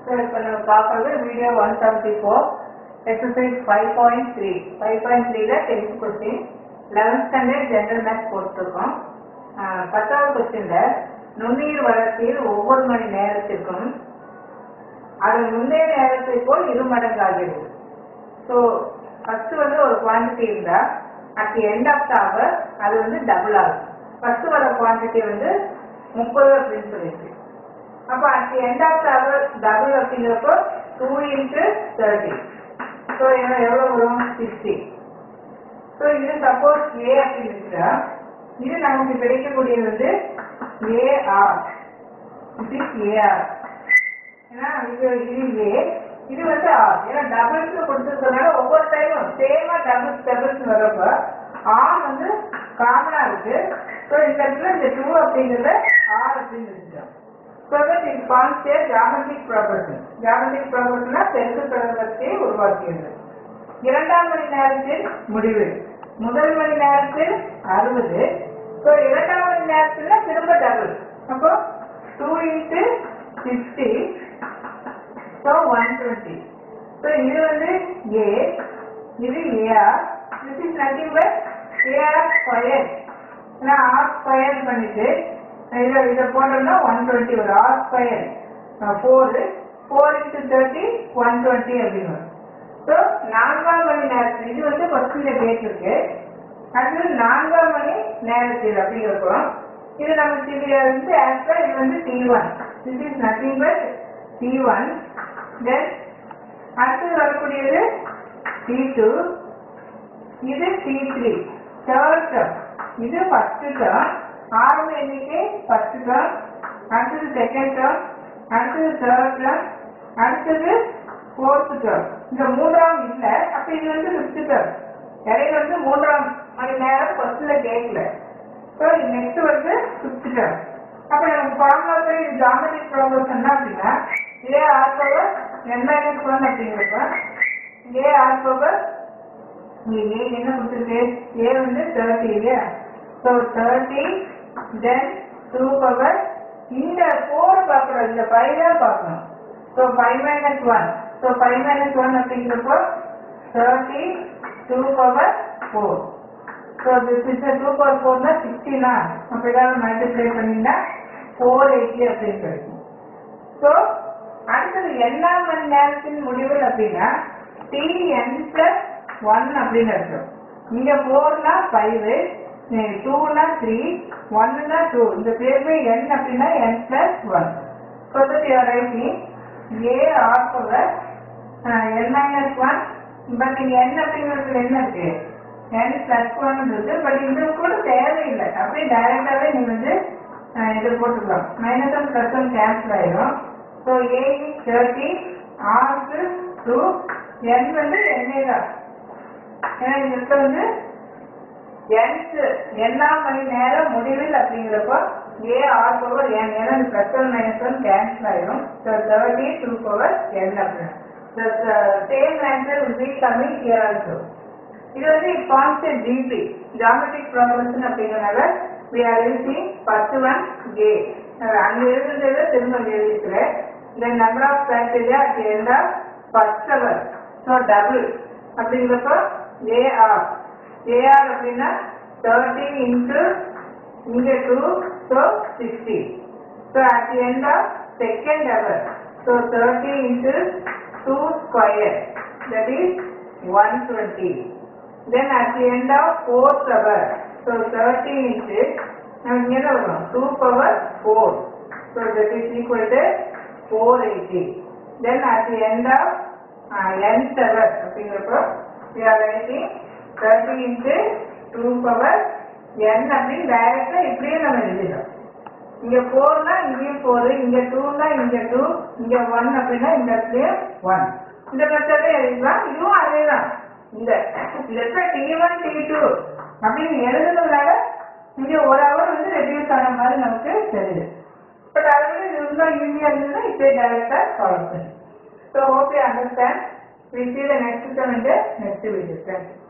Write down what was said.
So இப்போ நம்ம பார்க்குறது video one seventy four exercise five point three five point த்ரீல tenth question eleventh standard general maths போட்டிருக்கோம் ஆஹ் பத்தாவது கொஸ்டின்ல நுண்ணுயிர் வளர்ச்சியில் ஒவ்வொரு மணி நேரத்திற்கும் அது முந்தைய நேரத்தை போல் இரு மடங்கு ஆகிறது ஸோ ஃபர்ஸ்ட் வந்து ஒரு குவான்டிட்டி இருந்தா at the end of the hour அது வந்து டபுள் ஆகும் ஃபர்ஸ்ட் வர குவான்டிட்டி வந்து முப்பது அப்படின்னு சொல்லிட்டு அப்போ at the end of the hour double அப்படிங்கிறப்போ டூ இன்ட்டு தேர்ட்டி ஸோ எவ்வளோ வரும் சிக்ஸ்டி ஸோ இது சப்போஸ் ஏ அப்படின்னு இருக்கிறா இது நமக்கு கிடைக்கக்கூடியது வந்து ஏஆர் இது ஏஆர் ஏன்னா இது இது ஏ இது வந்து ஆர் ஏன்னா டபுள்ஸ் கொடுத்துருக்கனால ஒவ்வொரு டைமும் சேமா டபுள்ஸ் டபுள்ஸ் வரப்ப ஆர் வந்து காமனா இருக்கு ஸோ இந்த இடத்துல இந்த டூ அப்படிங்கிறத ஆர் அப்படின்னு வச்சுட்டோம் ஸோ தட் இது கான்ஸ்டே ஜாமெட்ரிக் ப்ராப்பர்ட்டி ஜாமெட்ரிக் ப்ராப்பர்ட்டினா பெருக்கு தொடர்பத்தை உருவாக்கியது இரண்டாம் மணி நேரத்தில் முடிவு முதல் மணி நேரத்தில் அறுபது ஸோ இரண்டாம் மணி நேரத்துல திரும்ப டபுள் அப்போ two into sixty so one twenty so இது வந்து ஏ இது a r this is nothing but a r square ஏன்னா ஆர் ஸ்கொயர் பண்ணிட்டு இதை இதை போட்டோம்னா ஒன் டுவெண்ட்டி வரும் r square four four into thirty one twenty அப்படின்னு வரும் ஸோ நான்காம் மணி நேரத்தில் இது வந்து கொஸ்டின்ல கேட்டிருக்கு அடுத்தது நான்காம் மணி நேரத்தில் அப்படிங்கிறப்போ இது நமக்கு இது வந்து ஆக்சுவலாக இது வந்து t one this is nothing but t one then அடுத்தது வரக்கூடியது டி டூ இது டி த்ரீ தேர்ட் டேர்ம் இது ஃபர்ஸ்ட் டேர்ம் ஆரம்ப எண்ணிக்கை ஃபர்ஸ்ட் டேர்ம் அடுத்தது செகண்ட் டேர்ம் அடுத்தது தேர்ட் டேர்ம் அடுத்தது ஃபோர்த் டேர்ம் இந்த மூன்றாம் இல்லை அப்ப இது வந்து ஃபிஃப்த் டேர்ம் இடையில வந்து மூன்றாம் மணி நேரம் ஃபர்ஸ்ட்ல கேட்கல ஸோ நெக்ஸ்ட் வந்து ஃபிஃப்த் டேர்ம் அப்ப நமக்கு ஃபார்முலா இது ஜாமெட்ரிக் ப்ராப்ளம்ஸ் என்ன அப்படின்னா a r power n minus one அப்படிங்கிறப்ப ஏ ஆர் பவர் இங்க ஏ என்ன கொடுத்துருக்கு ஏ வந்து தேர்ட்டி இல்லையா so thirty then two power இந்த ஃபோர் பார்க்கணும் இந்த ஃபைவ் தான் பார்க்கணும் so five minus one so five minus one அப்படிங்கிறப்போ thirty two power four so this is two power ஃபோர்னா சிக்ஸ்டினா அப்போ ஏதாவது மல்டிப்ளை பண்ணிங்கன்னா ஃபோர் எயிட்டி அப்படின்னு கிடைக்கும் ஸோ அடுத்தது எல்லா மணி நேரத்தின் முடிவில் அப்படின்னா டி என் பிளஸ் ஒன் அப்படின்னு இருக்கும் இங்க ஃபோர்னா ஃபைவ் டூனா த்ரீ ஒன்னுனா டூ இந்த பேருமே என் அப்படின்னா n plus one so that you're writing a r power n minus one but இங்க என் அப்படிங்கிறதுல என்ன இருக்கு என் பிளஸ் ஒன் இருக்கு பட் இது கூட தேவையில்லை அப்படியே டைரக்டாவே நீங்க வந்து அஹ், இது போட்டுக்கலாம் minus one plus one cancel ஆயிடும் ஸோ ஏ தேர்ட்டி ஆருக்கு டூ என் வந்து எண்ணே தான் ஏன்னா இந்த இடத்துல வந்து nth எண்ணாம் மணி நேரம் முடிவில் அப்படிங்கிறப்போ ஏ ஆர் பவர் என் ஏன்னா இந்த plus one minus one cancel ஆயிடும் so thirty two power n அப்படின்னு same answer will be coming here also இது வந்து கான்ஸ்டன்ட் ஜிபி ஜாமெட்ரிக் ப்ராப்ளம்ஸ் அப்படிங்கிறனால we are using first one a அங்க இருந்ததை திரும்ப இங்க எழுதிக்கிறேன் இந்த number of bacteria at end of first hour so double அப்படிங்கிறப்போ ஏஆர் ஏஆர் அப்படின்னா தேர்ட்டி இன்ட்டு இங்கே two so sixty so at the end of second hour so thirty into two square that is one twenty then at the end of fourth hour so thirty into நமக்கு என்ன வரும் two power four so that is equal to four eighty then at the end of nth hour அப்படிங்கிறப்போ we are writing 30 into 2 power n அப்படின்னு டைரக்டா இப்படியே நம்ம எழுதிடலாம் இங்க ஃபோர்னா இங்கேயும் ஃபோர் இங்க டூனா இங்க டூ இங்க ஒன் அப்படின்னா இந்த இடத்துலயும் ஒன் இந்த மெத்தடே எழுதிக்கலாம் இதுவும் அதே தான் இந்த இந்த டி ஒன் டி டூ அப்படின்னு எழுதுனதுனால இங்க ஒரு ஹவர் வந்து ரெடியூஸ் ஆன மாதிரி நமக்கு தெரியுது பட் அதை விட இது இன்னும் ஈஸியாக இருந்ததுன்னா இப்படியே டைரக்டா ஃபாலோ பண்ணி So hope you understand. We see the next term in the next video. Thank you.